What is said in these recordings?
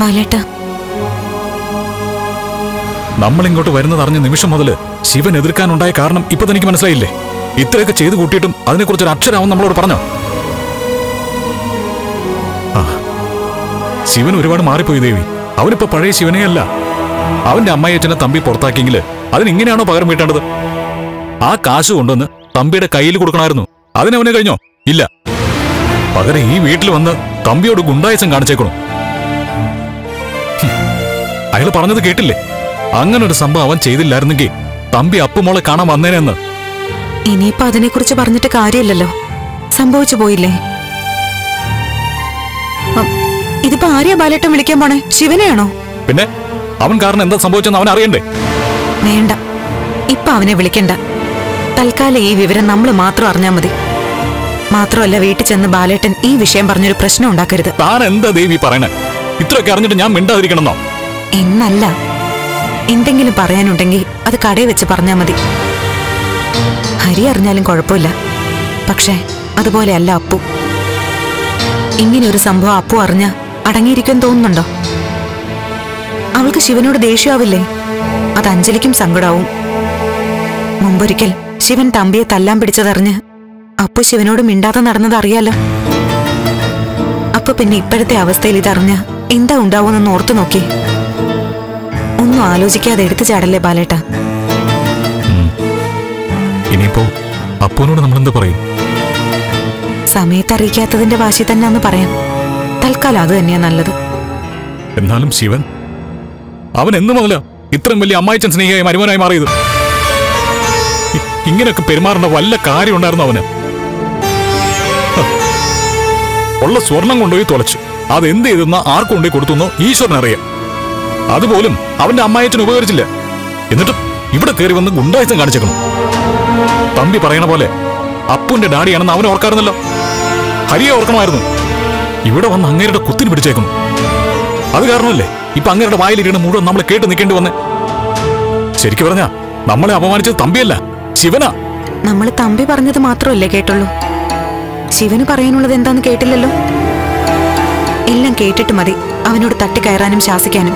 ബാലേട്ട നമ്മൾ ഇങ്ങോട്ട് വരുന്നത് അറിഞ്ഞ നിമിഷം മുതൽ ശിവൻ എതിർക്കാനുണ്ടായ കാരണം ഇപ്പൊ തനിക്ക് മനസ്സിലായില്ലേ ഇത്രയൊക്കെ ചെയ്തു കൂട്ടിയിട്ടും അതിനെക്കുറിച്ച് ഒരു അക്ഷരാവും നമ്മളോട് പറഞ്ഞോ ആ, ശിവൻ ഒരുപാട് മാറിപ്പോയി ദേവി അവനിപ്പോ പഴയ ശിവനേ അല്ല അവന്റെ അമ്മയച്ചനെ തമ്പി പുറത്താക്കിയെങ്കിൽ അതിനിങ്ങനെയാണോ പകരം വീട്ടേണ്ടത് ആ കാശ് കൊണ്ടുവന്ന് തമ്പിയുടെ കയ്യിൽ കൊടുക്കണമായിരുന്നു അതിനവനെ കഴിഞ്ഞോ ഇല്ല പകരം ഈ വീട്ടിൽ വന്ന് തമ്പിയോട് ഗുണ്ടായസം കാണിച്ചേക്കണു അയാൾ പറഞ്ഞത് കേട്ടില്ലേ അങ്ങനെ ഒരു സംഭവം അവൻ ചെയ്തില്ലായിരുന്നെങ്കിൽ തമ്പി അപ്പുമോളെ കാണാൻ വന്നേനെന്ന് ഇനിയിപ്പോ അതിനെക്കുറിച്ച് പറഞ്ഞിട്ട് കാര്യമില്ലല്ലോ സംഭവിച്ചു പോയില്ലേ അം, ഇതിപ്പോ ആരെയാ ബാലേട്ടൻ വിളിക്കാൻ പോണേ ശിവനെയാണോ പിന്നെ അവൻ കാരണം എന്താ സംഭവിച്ചെന്ന് അവൻ അറിയണ്ടേ വേണ്ട ഇപ്പൊ അവനെ വിളിക്കണ്ട തൽക്കാലം ഈ വിവരം നമ്മൾ മാത്രം അറിഞ്ഞാൽ മതി മാത്രമല്ല വീട്ടിൽ ചെന്ന് ബാലേട്ടൻ ഈ വിഷയം പറഞ്ഞൊരു പ്രശ്നം ഉണ്ടാക്കരുത് താൻ എന്താ ദേവി പറയണേ ഇത്രയൊക്കെ അറിഞ്ഞിട്ട് ഞാൻ മിണ്ടാതിരിക്കണമെന്നോ എന്നല്ല എന്തെങ്കിലും പറയാനുണ്ടെങ്കിൽ അത് കടയിൽ വെച്ച് പറഞ്ഞാൽ മതി ഹരി അറിഞ്ഞാലും കുഴപ്പമില്ല പക്ഷേ അതുപോലെയല്ല അപ്പു ഇങ്ങനെ ഒരു സംഭവം അപ്പു അറിഞ്ഞ അടങ്ങിയിരിക്കാൻ തോന്നുന്നുണ്ടോ അവൾക്ക് ശിവനോട് ദേഷ്യമാവില്ലേ അത് അഞ്ജലിക്കും സങ്കടാവും മുമ്പൊരിക്കൽ ശിവൻ തമ്പിയെ തല്ലാൻ പിടിച്ചതറിഞ്ഞ് അപ്പു ശിവനോട് മിണ്ടാതെ നടന്നത് അറിയാലോ അപ്പൊ പിന്നെ ഇപ്പോഴത്തെ അവസ്ഥയിൽ ഇതറിഞ്ഞ എന്താ ഉണ്ടാവുമെന്നൊന്ന് ഓർത്തു നോക്കി ഒന്നും ആലോചിക്കാതെ എടുത്തു ചാടല്ലേ ബാലേട്ട ഇനിയിപ്പോ അപ്പുവിനോട് നമ്മൾ എന്താ പറയും സമയത്ത് അറിയിക്കാത്തതിന്റെ വാശി തന്നെ എന്ന് പറയാം തൽക്കാലം അത് തന്നെയാ നല്ലത് എന്നാലും ശിവൻ അവൻ എന്നു മുതലാ ഇത്രയും വലിയ അമ്മായിച്ചൻ സ്നേഹിയായി മരുമനായി മാറിയത് ഇ- ഇങ്ങനെയൊക്കെ പെരുമാറേണ്ട വല്ല കാര്യം ഉണ്ടായിരുന്നു അവന് ഹ. ഉള്ള സ്വർണം കൊണ്ടുപോയി തുളച്ചു അത് എന്ത് ചെയ്തെന്ന ആർക്ക് കൊണ്ടുപോയി കൊടുത്തുന്നോ ഈശ്വരനറിയാം അതുപോലും അവന്റെ അമ്മായച്ചൻ ഉപകരിച്ചില്ല എന്നിട്ടും ഇവിടെ കയറി വന്ന് ഗുണ്ടായസം കാണിച്ചേക്കണം തമ്പി പറയണ പോലെ അപ്പുന്റെ ഡാഡിയാണെന്ന് അവൻ ഓർക്കാറുന്നല്ലോ ഹരിയെ ഓർക്കണമായിരുന്നു ഇവിടെ വന്ന് അങ്ങേരുടെ കുത്തിന് പിടിച്ചേക്കുന്നു അത് കാരണമല്ലേ ഇപ്പൊ അങ്ങേരുടെ വായിലിരിക്കുന്ന മുഴുവൻ നമ്മൾ കേട്ട് നിൽക്കേണ്ടി വന്നേ ശരിക്കു പറഞ്ഞ നമ്മളെ അപമാനിച്ചത് തമ്പിയല്ല ശിവനാ നമ്മൾ തമ്പി പറഞ്ഞത് മാത്രമല്ലേ കേട്ടുള്ളൂ ശിവന് പറയാനുള്ളത് എന്താന്ന് കേട്ടില്ലല്ലോ എല്ലാം കേട്ടിട്ട് മതി അവനോട് തട്ടിക്കയറാനും ശാസിക്കാനും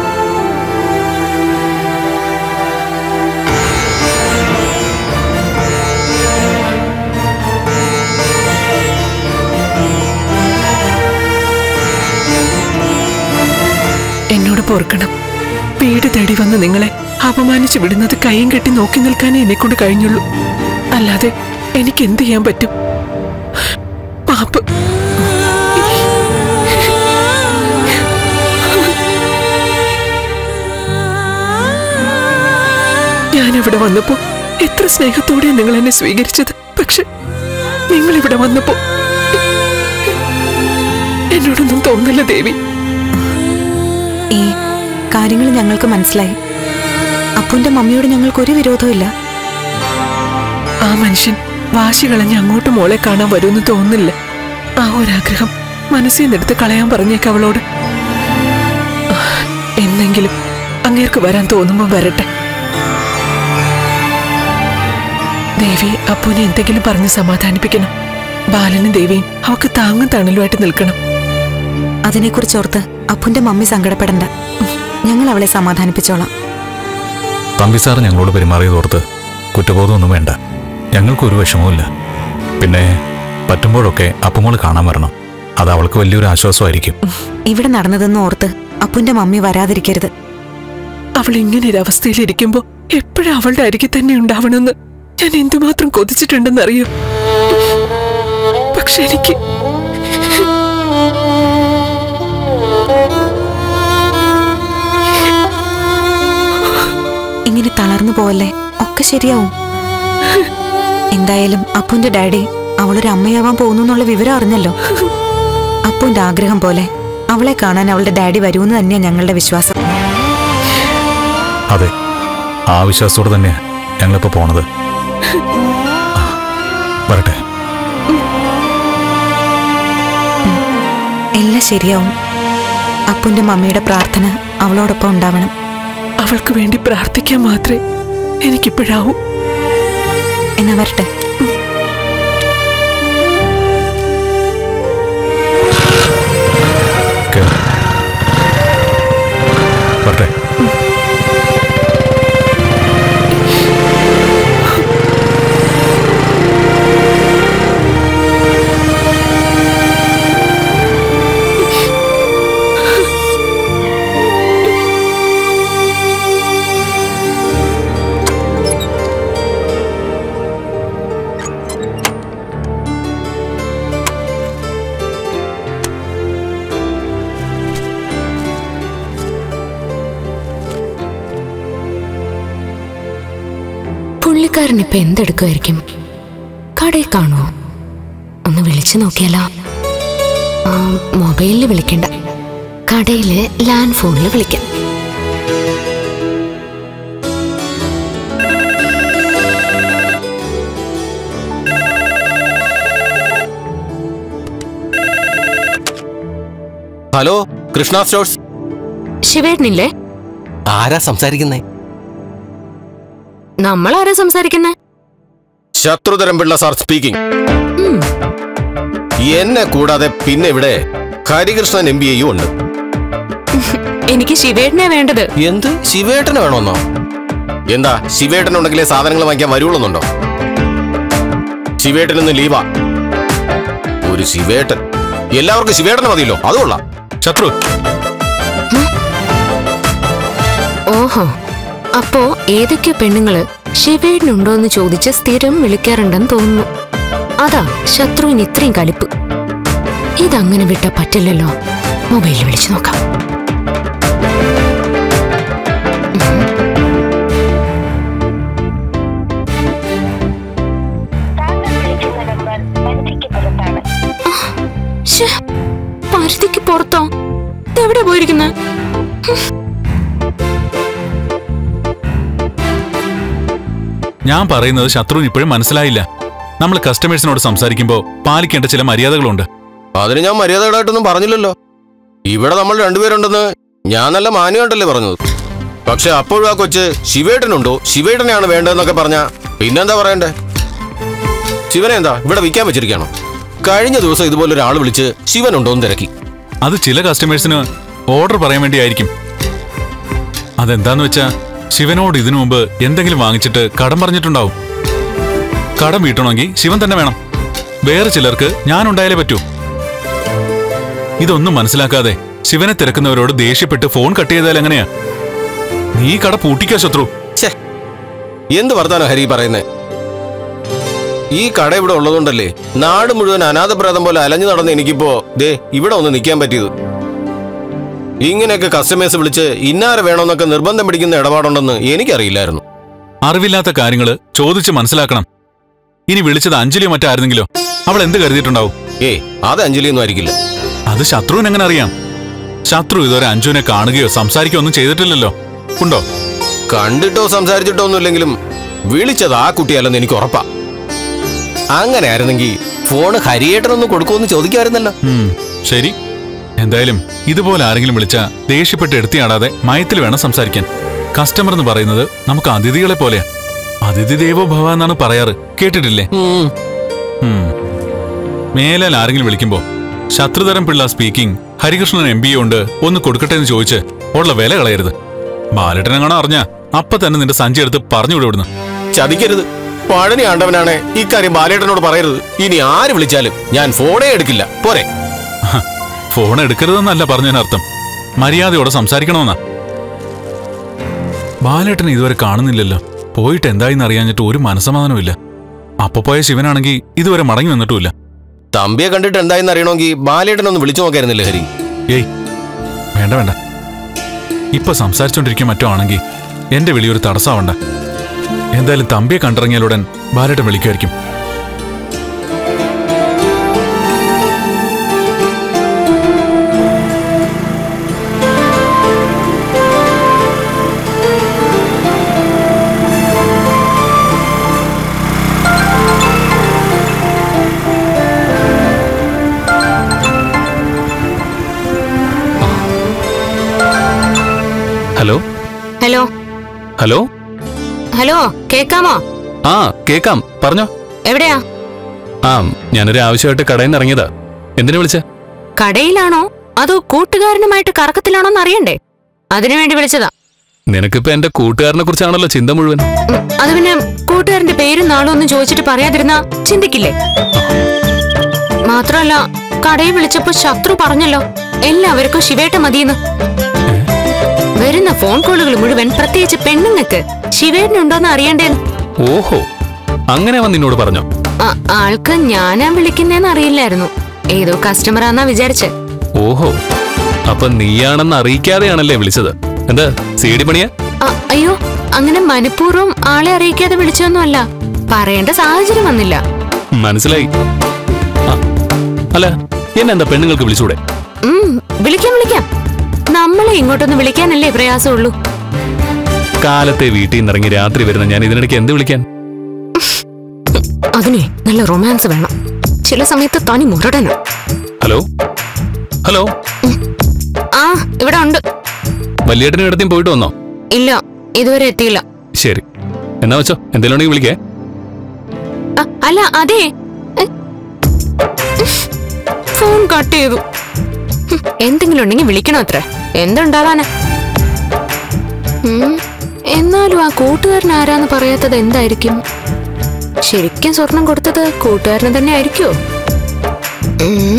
എന്നോട് പൊറുക്കണം വീട് തേടി വന്ന് നിങ്ങളെ അപമാനിച്ചു വിടുന്നത് കൈയും കെട്ടി നോക്കി നിൽക്കാനേ എന്നെക്കൊണ്ട് കഴിഞ്ഞുള്ളൂ അല്ലാതെ എനിക്ക് എന്ത് ചെയ്യാൻ പറ്റും പാപ്പ് ഞാൻ ഇവിടെ വന്നപ്പോ എത്ര സ്നേഹത്തോടെ നിങ്ങൾ എന്നെ സ്വീകരിച്ചത് പക്ഷെ നിങ്ങൾ ഇവിടെ വന്നപ്പോ എന്നോടൊന്നും തോന്നില്ല ദേവി ഈ കാര്യങ്ങൾ ഞങ്ങൾക്ക് മനസ്സിലായി അപ്പുന്റെ മമ്മിയോട് ഞങ്ങൾക്ക് ഒരു വിരോധവും ഇല്ല ആ മനുഷ്യൻ വാശി കളഞ്ഞ് അങ്ങോട്ട് മോളെ കാണാൻ വരുമെന്ന് തോന്നുന്നില്ല ആ ഒരാഗ്രഹം മനസ്സിൽ നിന്നെടുത്ത് കളയാൻ പറഞ്ഞേക്ക് അവളോട് ആ, എന്നെങ്കിലും അങ്ങേർക്ക് വരാൻ തോന്നുമ്പോൾ വരട്ടെ ദേവി അപ്പുവിനെ എന്തെങ്കിലും പറഞ്ഞ് സമാധാനിപ്പിക്കണം ബാലനും ദേവിയും അവക്ക് താങ്ങും തണലുമായിട്ട് നിൽക്കണം അതിനെക്കുറിച്ചോർത്ത് അപ്പുന്റെ മമ്മി സങ്കടപ്പെടണ്ട ഞങ്ങൾ അവളെ സമാധാനിപ്പിച്ചോളാം തമ്പി സാർ ഞങ്ങളോട് പെരുമാറിയത് ഓർത്ത് കുറ്റബോധമൊന്നും വേണ്ട ഞങ്ങൾക്കൊരു വിഷമവുമില്ല പിന്നെ പറ്റുമ്പോഴൊക്കെ അപ്പുമോള് കാണാൻ വരണം അത് അവൾക്ക് വലിയൊരു ആശ്വാസമായിരിക്കും ഇവിടെ നടന്നതെന്ന് ഓർത്ത് അപ്പുന്റെ മമ്മി വരാതിരിക്കരുത് അവൾ ഇങ്ങനെ ഒരു അവസ്ഥയിലിരിക്കുമ്പോ എപ്പോഴും അവളുടെ അരികിൽ തന്നെ ഉണ്ടാവണമെന്ന് ഞാൻ എന്തുമാത്രം കൊതിച്ചിട്ടുണ്ടെന്നറിയോ പക്ഷെ എനിക്ക് ഇങ്ങനെ തളർന്നു പോവല്ലേ ഒക്കെ ശരിയാവും എന്തായാലും അപ്പുന്റെ ഡാഡി അവളൊരു അമ്മയാവാൻ പോകുന്നു എന്നുള്ള വിവരം അറിഞ്ഞല്ലോ അപ്പുന്റെ ആഗ്രഹം പോലെ അവളെ കാണാൻ അവളുടെ ഡാഡി വരുമെന്ന് തന്നെയാ ഞങ്ങളുടെ വിശ്വാസം അതെ ആ വിശ്വാസത്തോടെ തന്നെയാണ് ഞങ്ങളിപ്പോൾ പോണത് ആ, വരട്ടെ എല്ലാം ശരിയാവും അപ്പുന്റെ മമ്മിയുടെ പ്രാർത്ഥന അവളോടൊപ്പം ഉണ്ടാവണം അവൾക്ക് വേണ്ടി പ്രാർത്ഥിക്കാൻ മാത്രമേ എനിക്കിപ്പോഴാവൂ എന്നാ വരട്ടെ കേറ്. പുള്ളിക്കാരൻ ഇപ്പൊ എന്തെടുക്കുമായിരിക്കും കടയിൽ കാണുമോ ഒന്ന് വിളിച്ചു നോക്കിയാലോ ആ, മൊബൈലിൽ വിളിക്കണ്ട കടയില് ലാൻഡ് ഫോണിൽ വിളിക്കാം ഹലോ കൃഷ്ണ സ്റ്റോഴ്സ് ശിവേട്ടനില്ലേ ആരാ സംസാരിക്കുന്നേ നമ്മൾ ആരാ സംസാരിക്കുന്നേ ശത്രുതരം പിള്ള സാർ സ്പീക്കിംഗ് എന്നെ കൂടാതെ പിന്നെ ഇവിടെ ഹരികൃഷ്ണൻ എം ബി എയും ഉണ്ട് എനിക്ക് ശിവേട്ടനെ വേണ്ടത് എന്ത് ശിവേട്ടന് വേണമെന്നോ എന്താ ശിവേട്ടൻ ഉണ്ടെങ്കിലേ സാധനങ്ങൾ വാങ്ങിക്കാൻ വരുള്ളൂന്നുണ്ടോ ശിവേട്ടൻ ഇന്ന് ലീവാ ഒരു ശിവേട്ടൻ എല്ലാവർക്കും ശിവേട്ടന് മതിയല്ലോ അത് കൊള്ളാം ശത്രു ഓഹോ അപ്പോ ഏതൊക്കെയോ പെണ്ണുങ്ങള് ശിവേട്ടനുണ്ടോ എന്ന് ചോദിച്ച് സ്ഥിരം വിളിക്കാറുണ്ടെന്ന് തോന്നുന്നു അതാ ശത്രുവിന് ഇത്രയും കലിപ്പ് ഇതങ്ങനെ വിട്ട പറ്റില്ലല്ലോ മൊബൈലിൽ വിളിച്ചു നോക്കാം ശ്ശേ, പരിധിക്ക് പുറത്തോ എവിടെ പോയിരിക്കുന്നത് ഞാൻ പറയുന്നത് ശത്രുവിന് ഇപ്പോഴും മനസ്സിലായില്ല നമ്മൾ കസ്റ്റമേഴ്സിനോട് സംസാരിക്കുമ്പോൾ പാലിക്കേണ്ട ചില മര്യാദകളുണ്ട് അതിന് ഞാൻ മര്യാദകളായിട്ടൊന്നും പറഞ്ഞില്ലല്ലോ ഇവിടെ നമ്മൾ രണ്ടുപേരുണ്ടെന്ന് ഞാൻ നല്ല മാന്യമായിട്ടല്ലേ പറഞ്ഞത് പക്ഷെ അപ്പോഴും ആ കൊച്ച് ശിവേട്ടനുണ്ടോ ശിവേട്ടനെയാണ് വേണ്ടതെന്നൊക്കെ പറഞ്ഞ പിന്നെന്താ പറയണ്ടേ ശിവനെ എന്താ ഇവിടെ വിൽക്കാൻ വെച്ചിരിക്കുകയാണോ കഴിഞ്ഞ ദിവസം ഇതുപോലെ ഒരാൾ വിളിച്ച് ശിവനുണ്ടോ എന്ന് തിരക്കി അത് ചില കസ്റ്റമേഴ്സിന് ഓർഡർ പറയാൻ വേണ്ടിയായിരിക്കും അതെന്താന്ന് വെച്ചാ ശിവനോട് ഇതിനു മുമ്പ് എന്തെങ്കിലും വാങ്ങിച്ചിട്ട് കടം പറഞ്ഞിട്ടുണ്ടാവും കടം വീട്ടണമെങ്കിൽ ശിവൻ തന്നെ വേണം വേറെ ചിലർക്ക് ഞാൻ ഉണ്ടായാലേ പറ്റൂ ഇതൊന്നും മനസ്സിലാക്കാതെ ശിവനെ തിരക്കുന്നവരോട് ദേഷ്യപ്പെട്ട് ഫോൺ കട്ട് ചെയ്താൽ എങ്ങനെയാ നീ കട പൂട്ടിക്കോ ശത്രു ഛേ എന്ത് വർത്താനം ഹരി പറയുന്നേ ഈ കട ഇവിടെ ഉള്ളതുകൊണ്ടല്ലേ നാട് മുഴുവൻ അനാഥപ്രേതം പോലെ അലഞ്ഞു നടന്ന് എനിക്കിപ്പോ ദേ ഇവിടെ ഒന്ന് നിൽക്കാൻ പറ്റിയത് ഇങ്ങനെയൊക്കെ കസ്റ്റമേഴ്സ് വിളിച്ച് ഇന്നാരെ വേണമെന്നൊക്കെ നിർബന്ധം പിടിക്കുന്ന ഇടപാടുണ്ടെന്ന് എനിക്കറിയില്ലായിരുന്നു അറിവില്ലാത്ത കാര്യങ്ങള് ചോദിച്ച് മനസ്സിലാക്കണം ഇനി വിളിച്ചത് അഞ്ജലിയോ മറ്റായിരുന്നെങ്കിലോ അവൾ എന്ത് കരുതിയിട്ടുണ്ടാവും ഏയ് അത് അഞ്ജലിയൊന്നും ആയിരിക്കില്ല അത് ശത്രുവിന് എങ്ങനെ അറിയാം ശത്രു ഇതുവരെ അഞ്ജുവിനെ കാണുകയോ സംസാരിക്കുകയോ ഒന്നും ചെയ്തിട്ടില്ലല്ലോ ഉണ്ടോ കണ്ടിട്ടോ സംസാരിച്ചിട്ടോ ഒന്നുമില്ലെങ്കിലും വിളിച്ചത് ആ കുട്ടിയല്ലെന്ന് എനിക്ക് ഉറപ്പാ അങ്ങനെ ആയിരുന്നെങ്കിൽ ഫോണ് ഹരിയേട്ടനൊന്ന് കൊടുക്കുമെന്ന് ചോദിക്കാമായിരുന്നല്ലോ ഉം, ശരി എന്തായാലും ഇതുപോലെ ആരെങ്കിലും വിളിച്ചാ ദേഷ്യപ്പെട്ട് എടുത്തിയാടാതെ മയത്തിൽ വേണം സംസാരിക്കാൻ കസ്റ്റമർ എന്ന് പറയുന്നത് നമുക്ക് അതിഥികളെ പോലെയാ അതിഥി ദേവോ ഭവ എന്നാണ് പറയാറ് കേട്ടിട്ടില്ലേ ഉം. ഉം. മേലാൽ ആരെങ്കിലും വിളിക്കുമ്പോ ശത്രുതരം Pillai speaking Harikrishnan M B ഉണ്ട് ഒന്ന് കൊടുക്കട്ടെ എന്ന് ചോദിച്ച് ഉള്ള വില കളയരുത് ബാലട്ടനെങ്ങാണോ അറിഞ്ഞ അപ്പൊ തന്നെ നിന്റെ സഞ്ചി എടുത്ത് പറഞ്ഞുവിടും ഇവിടുന്ന് ചതിക്കരുത് പഴനി ആണ്ടവനാണ് ഇക്കാര്യം ബാലേട്ടനോട് പറയരുത് ഇനി ആര് വിളിച്ചാലും ഞാൻ ഫോണേ എടുക്കില്ല പോരെ ഹ, ഫോൺ എടുക്കരുതെന്നല്ല പറഞ്ഞതിനർത്ഥം മര്യാദയോടെ സംസാരിക്കണമെന്നാ ബാലേട്ടനെ ഇതുവരെ കാണുന്നില്ലല്ലോ പോയിട്ട് എന്തായിന്ന് അറിയാഞ്ഞിട്ട് ഒരു മനസമാധാനമില്ല അപ്പൊ പോയ ശിവനാണെങ്കിൽ ഇതുവരെ മടങ്ങി വന്നിട്ടുമില്ല തമ്പിയെ കണ്ടിട്ട് എന്തായെന്ന് അറിയണമെങ്കിൽ ബാലേട്ടനൊന്ന് വിളിച്ചു നോക്കായിരുന്നില്ലേ ഹരി ഏയ് വേണ്ട വേണ്ട ഇപ്പൊ സംസാരിച്ചോണ്ടിരിക്കാൻ മറ്റോ ആണെങ്കിൽ എന്റെ വിളി ഒരു തടസ്സമാവണ്ട എന്തായാലും തമ്പിയെ കണ്ടിറങ്ങിയാലുടൻ ബാലേട്ടൻ വിളിക്കുമായിരിക്കും ഹലോ ഹലോ ഹലോ ഹലോ കേക്കാമോ ആ കേക്കാം പറഞ്ഞോ എവിടെയാ ആ ഞാനൊരു ആവശ്യമായിട്ട് കടയിൽ നിന്ന് ഇറങ്ങിയതാ എന്തിനു വിളിച്ച കടയിലാണോ അതോ കൂട്ടുകാരനുമായിട്ട് കറക്കത്തിലാണോന്ന് അറിയണ്ടേ അതിനുവേണ്ടി വിളിച്ചതാ നിനക്കിപ്പോ എന്റെ കൂട്ടുകാരനെ കുറിച്ചാണല്ലോ ചിന്ത മുഴുവൻ ഉം, അത് പിന്നെ കൂട്ടുകാരന്റെ പേരും നാളും ഒന്നും ചോദിച്ചിട്ട് പറയാതിരുന്നാ ചിന്തിക്കില്ലേ മാത്രമല്ല കടയിൽ വിളിച്ചപ്പോ ശത്രു പറഞ്ഞല്ലോ എല്ലാവർക്കും ശിവേട്ട മതിയെന്ന് വരുന്ന ഫോൺ കോളുകൾ മുഴുവൻ പ്രത്യേകിച്ച് പെണ്ണുങ്ങൾക്ക് ശിവേട്ടനുണ്ടോന്ന് അറിയണ്ടേന്ന് ഓഹോ അങ്ങനെ അവൻ നിന്നോട് പറഞ്ഞോ ആ- ആൾക്ക് ഞാനാ വിളിക്കുന്നേന്ന് അറിയില്ലായിരുന്നു ഏതോ കസ്റ്റമറാന്നാ വിചാരിച്ചേ ഓഹോ അപ്പൊ നീയാണെന്ന് അറിയിക്കാതെയാണല്ലേ വിളിച്ചത് എന്താ സി ഡി പണിയാ ആ, അയ്യോ അങ്ങനെ മനഃപൂർവ്വം ആളെ അറിയിക്കാതെ വിളിച്ചൊന്നുമല്ല പറയേണ്ട സാഹചര്യം വന്നില്ല മനസ്സിലായി ആ, അല്ല എന്നെന്താ പെണ്ണുങ്ങൾക്ക് വിളിച്ചൂടെ ഉം, വിളിക്കാം വിളിക്കാം നമ്മളെ ഇങ്ങോട്ടൊന്ന് വിളിക്കാനല്ലേ പ്രയാസമുള്ളൂ കാലത്തെ വീട്ടിൽ നിന്ന് ഇറങ്ങി രാത്രി വരുന്ന ഞാൻ ഇതിനിടയ്ക്ക് എന്ത് വിളിക്കാൻ അതിനെ നല്ല റൊമാൻസ് വേണം ചില സമയത്ത് തനി മുരടന ഹലോ ഹലോ ആ ഇവിടെ ഉണ്ട് വലിയേട്ടനും ഇടത്തേയും പോയിട്ട് വന്നോ ഇല്ല ഇതുവരെ എത്തിയില്ല ശരി എന്നാ വെച്ചോ എന്തെങ്കിലും ഉണ്ടെങ്കിൽ വിളിക്കേ അ, അല്ല അതെ എ, ഫോൺ കട്ട് ചെയ്തു ഹും, എന്തെങ്കിലും ഉണ്ടെങ്കിൽ വിളിക്കണം അത്ര എന്തുണ്ടാവാനാ ഉം, എന്നാലും ആ കൂട്ടുകാരൻ ആരാന്ന് പറയാത്തത് എന്തായിരിക്കും ശരിക്കും സ്വർണം കൊടുത്തത് കൂട്ടുകാരന് തന്നെ ആയിരിക്കോ ഉം,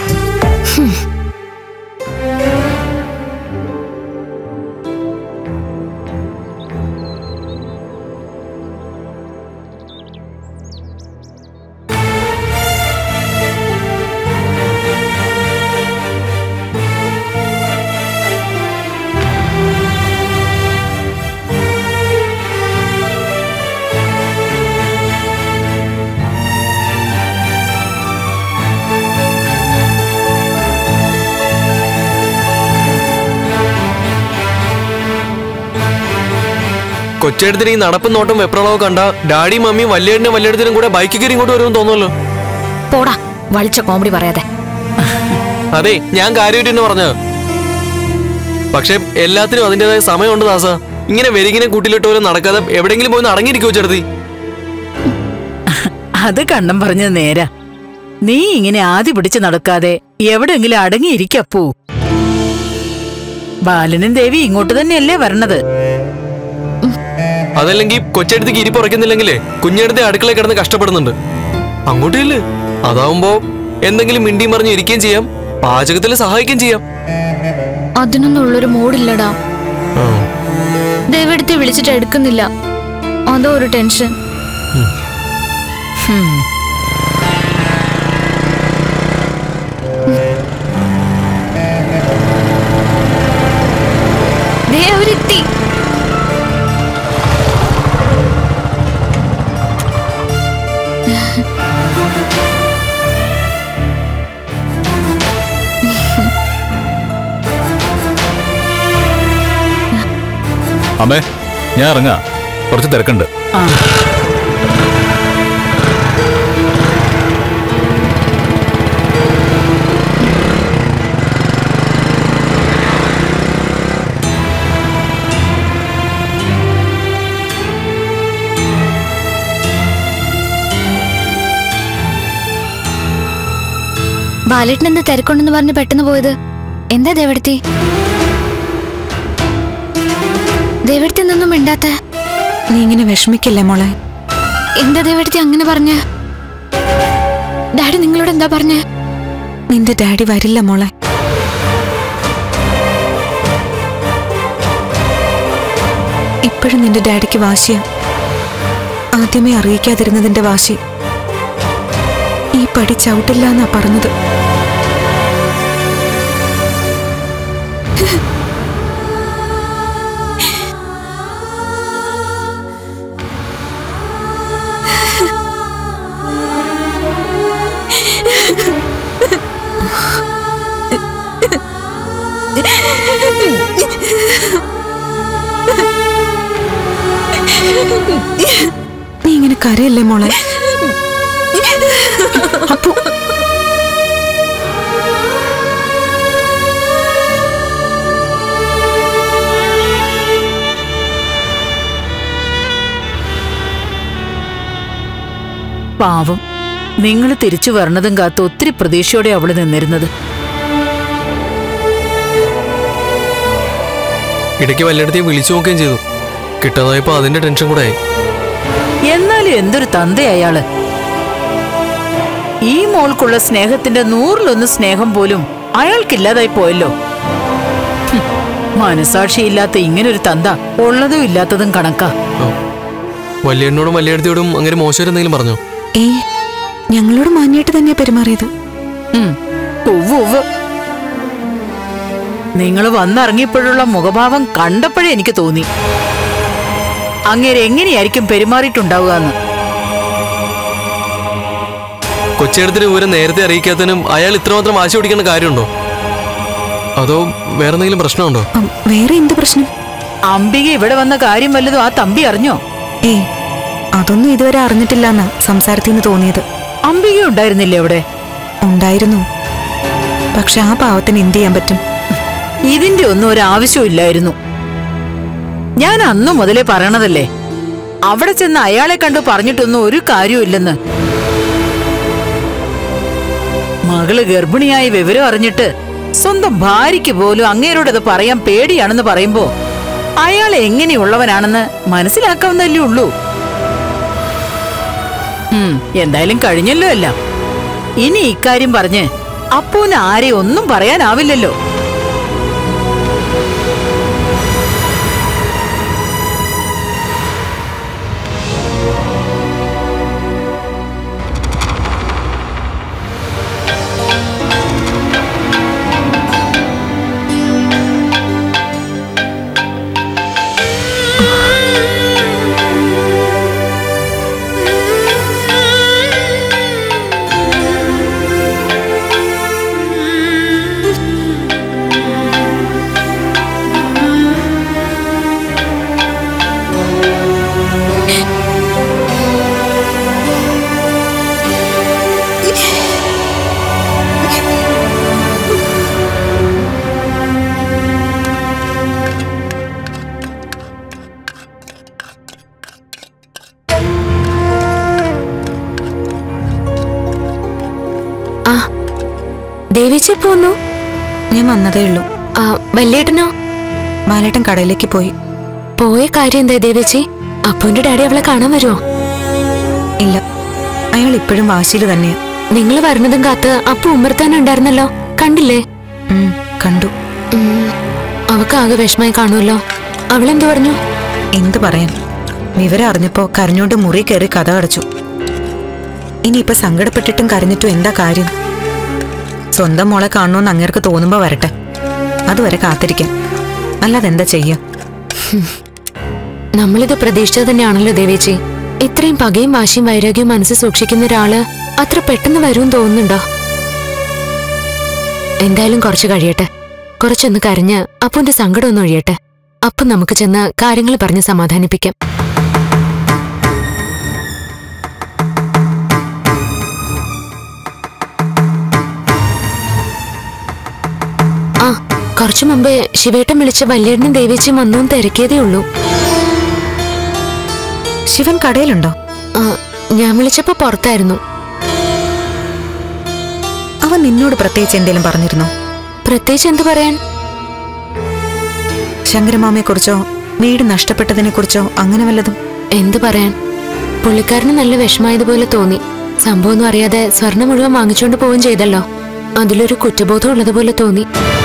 കൊച്ചെടുത്തിന് ഈ നടപ്പും നോട്ടും വെപ്രണവും കണ്ട ഡാഡിയും മമ്മിയും വല്യേടിനും വല്യേടത്തിനും കൂടെ ബൈക്ക് കയറി ഇങ്ങോട്ട് വരുമെന്ന് തോന്നുമല്ലോ പോടാ വളിച്ച കോമഡി പറയാതെ അതെ ഞാൻ കാര്യമായിട്ട് തന്നെ പറഞ്ഞത് പക്ഷെ എല്ലാത്തിനും അതിൻ്റെതായ സമയമുണ്ട് ദാസ ഇങ്ങനെ വെരികിനെ കൂട്ടിലിട്ട് പോലും നടക്കാതെ എവിടെയെങ്കിലും പോയി അടങ്ങിയിരിക്കുമോ ചേർത്തി അത് കണ്ണം പറഞ്ഞത് നേരാ നീ ഇങ്ങനെ ആദ്യ പിടിച്ച് നടക്കാതെ എവിടെങ്കിലും അടങ്ങിയിരിക്കപ്പൂ ബാലനും ദേവി ഇങ്ങോട്ട് തന്നെയല്ലേ വരണത് അതല്ലെങ്കിൽ കൊച്ചെടുത്തേക്ക് ഇരിപ്പ് ഉറക്കുന്നില്ലെങ്കിലേ കുഞ്ഞെടുത്ത് അടുക്കളയിൽ കിടന്ന് കഷ്ടപ്പെടുന്നുണ്ട് അങ്ങോട്ടില്ലേ അതാവുമ്പോ എന്തെങ്കിലും മിണ്ടിയും പറഞ്ഞ് ഇരിക്കുകയും ചെയ്യാം പാചകത്തിൽ സഹായിക്കുകയും ചെയ്യാം അതിനൊന്നും ഉള്ളൊരു മൂഡില്ലടാ ദേവെടുത്ത് വിളിച്ചിട്ട് എടുക്കുന്നില്ല അതോ ഒരു ടെൻഷൻ ദേ അവരെത്തി അമ്മേ ഞാൻ ഇറങ്ങാ കുറച്ച് തിരക്കുണ്ട് ആ ബാലേട്ടൻ എന്താ തിരക്കുണ്ടെന്ന് പറഞ്ഞ് പെട്ടെന്ന് പോയത് എന്താ ദേവടുത്തി ദേവടുത്തി എന്തൊന്നും മിണ്ടാത്ത നീ ഇങ്ങനെ വിഷമിക്കല്ലേ മോളെ എന്താ ദേവടുത്തി അങ്ങനെ പറഞ്ഞ ഡാഡി നിങ്ങളോട് എന്താ പറഞ്ഞ നിന്റെ ഡാഡി വരില്ല മോളെ ഇപ്പോഴും നിന്റെ ഡാഡിക്ക് വാശിയാ ആദ്യമേ അറിയിക്കാതിരുന്നതിന്റെ വാശി ഈ പടി ചവിട്ടില്ല എന്നാ പറഞ്ഞത് നീ ഇങ്ങനെ കരയല്ലേ മോളെ അപ്പോ പാവം നിങ്ങൾ തിരിച്ചു വരണതും കാത്ത് ഒത്തിരി പ്രതീക്ഷയോടെ അവള് നിന്നിരുന്നത് ഇടയ്ക്ക് വല്ലിടത്തെ വിളിച്ചു നോക്കുകയും ചെയ്തു കിട്ടാതായപ്പോ അതിന്റെ ടെൻഷൻ കൂടെ ആയി എന്നാലും എന്തൊരു തന്ത അയാള് ഈ മോൾക്കുള്ള സ്നേഹത്തിന്റെ നൂറിലൊന്ന് സ്നേഹം പോലും അയാൾക്കില്ലാതായി പോയല്ലോ ഹും, മനസാക്ഷിയില്ലാത്ത ഇങ്ങനൊരു തന്ത ഉള്ളതും ഇല്ലാത്തതും കണക്കാ വല്യേടിനോടും വല്യേടത്തിയോടും അങ്ങനെ മോശം എന്തെങ്കിലും പറഞ്ഞോ ഏ ഞങ്ങളോട് മാന്യായിട്ട് തന്നെ പെരുമാറിയത് ഉം, ഉവ്വ് ഉവ്വ് നിങ്ങൾ വന്നിറങ്ങിയപ്പോഴുള്ള മുഖഭാവം കണ്ടപ്പോഴേ എനിക്ക് തോന്നി അങ്ങേരെ എങ്ങനെയായിരിക്കും പെരുമാറിയിട്ടുണ്ടാവുക എന്ന് കൊച്ചേടത്തിന് വിവരം നേരത്തെ അറിയിക്കാത്തതിനും അയാൾ ഇത്രമാത്രം വാശി പിടിക്കേണ്ട കാര്യമുണ്ടോ അതോ വേറെ എന്തെങ്കിലും പ്രശ്നമുണ്ടോ ഉം, വേറെ എന്ത് പ്രശ്നം അംബിക ഇവിടെ വന്ന കാര്യം വല്ലതും ആ തമ്പി അറിഞ്ഞോ ഏയ് അതൊന്നും ഇതുവരെ അറിഞ്ഞിട്ടില്ല എന്നാ സംസാരത്തിൽ നിന്ന് തോന്നിയത് അംബിക ഉണ്ടായിരുന്നില്ലേ അവിടെ ഉണ്ടായിരുന്നു പക്ഷെ ആ പാവത്തിന് എന്ത് ചെയ്യാൻ പറ്റും ഇതിന്റെ ഒന്നും ഒരു ആവശ്യമില്ലായിരുന്നു ഞാൻ അന്നു മുതലേ പറയണതല്ലേ അവിടെ ചെന്ന് അയാളെ കണ്ടു പറഞ്ഞിട്ടൊന്നും ഒരു കാര്യമില്ലെന്ന് മകള് ഗർഭിണിയായി വിവരം അറിഞ്ഞിട്ട് സ്വന്തം ഭാര്യയ്ക്ക് പോലും അങ്ങേരോടത് പറയാൻ പേടിയാണെന്ന് പറയുമ്പോ അയാൾ എങ്ങനെയുള്ളവനാണെന്ന് മനസ്സിലാക്കാവുന്നല്ലേ ഉള്ളൂ ഉം, എന്തായാലും കഴിഞ്ഞല്ലോ എല്ലാം ഇനി ഇക്കാര്യം പറഞ്ഞ് അപ്പൂന് ആരെ ഒന്നും പറയാനാവില്ലല്ലോ ആ ദേവിച്ചി പോന്നു ഞാൻ വന്നതേ ഉള്ളൂ ആ വല്യേട്ടനോ ബാലേട്ടൻ കടയിലേക്ക് പോയി പോയ കാര്യം എന്താ ദേവേച്ചി അപ്പുവിന്റെ ഡാഡി അവളെ കാണാൻ വരുമോ ഇല്ല അയാൾ ഇപ്പോഴും വാശിയിൽ തന്നെയാ നിങ്ങൾ വരുന്നതും കാത്ത് അപ്പു ഉമ്മർത്താനുണ്ടായിരുന്നല്ലോ കണ്ടില്ലേ ഉം, കണ്ടു ഉം, അവക്ക് ആകെ വിഷമായി കാണുമല്ലോ അവളെന്തു പറഞ്ഞു എന്ത് പറയാൻ വിവരം അറിഞ്ഞപ്പോ കരഞ്ഞോണ്ട് മുറി കയറി കഥ അടച്ചു ഇനിയിപ്പൊ സങ്കടപ്പെട്ടിട്ടും കരഞ്ഞിട്ടും എന്താ കാര്യം സ്വന്തം മോളെ കാണണമെന്ന് അങ്ങേർക്ക് തോന്നുമ്പോ വരട്ടെ അതുവരെ കാത്തിരിക്കാം അല്ലാതെ എന്താ ചെയ്യാ നമ്മളിത് പ്രതീക്ഷിച്ചത് തന്നെയാണല്ലോ ദേവേച്ചി ഇത്രയും പകയും വാശിയും വൈരാഗ്യവും മനസ്സിൽ സൂക്ഷിക്കുന്ന ഒരാള് അത്ര പെട്ടെന്ന് വരും തോന്നുന്നുണ്ടോ എന്തായാലും കുറച്ച് കഴിയട്ടെ കുറച്ചൊന്ന് കരഞ്ഞ് അപ്പുന്റെ സങ്കടം ഒന്ന് ഒഴിയട്ടെ അപ്പം നമുക്ക് ചെന്ന് കാര്യങ്ങൾ പറഞ്ഞ് സമാധാനിപ്പിക്കാം ആ കുറച്ചു മുമ്പേ ശിവേട്ടൻ വിളിച്ച വല്യേട്ടനും ദേവേച്ചിയും വന്നു തിരക്കിയതേ ഉള്ളൂ ശിവൻ കടയിലുണ്ടോ ആ, ഞാൻ വിളിച്ചപ്പോ പുറത്തായിരുന്നു അവൻ നിന്നോട് പ്രത്യേകിച്ച് എന്തേലും പറഞ്ഞിരുന്നോ പ്രത്യേകിച്ച് എന്തു പറയാൻ ശങ്കരമാമയെ കുറിച്ചോ വീട് നഷ്ടപ്പെട്ടതിനെ കുറിച്ചോ അങ്ങനെ വല്ലതും എന്തു പറയാൻ പുള്ളിക്കാരന് നല്ല വിഷമായതുപോലെ തോന്നി സംഭവമൊന്നും അറിയാതെ സ്വർണം മുഴുവൻ വാങ്ങിച്ചുകൊണ്ട് പോവുകയും ചെയ്തല്ലോ അതിലൊരു കുറ്റബോധം ഉള്ളതുപോലെ തോന്നി